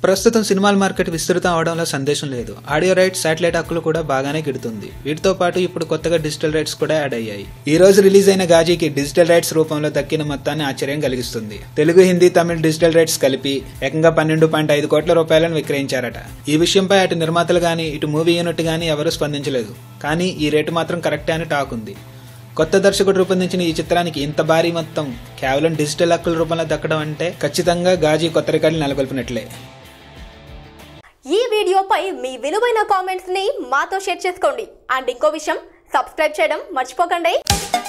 ప్రస్తుతం సినిమాల మార్కెట్ విస్తృతం అవడంలో సందేశం లేదు ఆడియో రైట్స్ శాటిలైట్ హక్కులు కూడా బాగానే గిడుతుంది వీటితో పాటు ఇప్పుడు కొత్తగా డిజిటల్ రైట్స్ కూడా యాడ్ అయ్యాయి ఈ రోజు రిలీజ్ అయిన గాజీకి డిజిటల్ రైట్స్ రూపంలో దక్కిన మొత్తాన్ని ఆశ్చర్యం కలిగిస్తుంది తెలుగు హిందీ తమిళ డిజిటల్ రైట్స్ కలిపి ఏకంగా పన్నెండు పాయింట్ ఐదు కోట్ల రూపాయలను విక్రయించారట ఈ విషయంపై అటు నిర్మాతలు గానీ ఇటు మూవీ యూనిట్ గానీ ఎవరూ స్పందించలేదు కానీ ఈ రేటు మాత్రం కరెక్టే అని టాక్ ఉంది కొత్త దర్శకుడు రూపొందించిన ఈ చిత్రానికి ఇంత భారీ మొత్తం కేవలం డిజిటల్ హక్కుల రూపంలో దక్కడం అంటే ఖచ్చితంగా గాజీ కొత్త రికార్డులు నెలకొల్పినట్లే ఈ వీడియోపై మీ విలువైన కామెంట్స్ ని మాతో షేర్ చేసుకోండి అండ్ ఇంకో విషయం సబ్స్క్రైబ్ చేయడం మర్చిపోకండి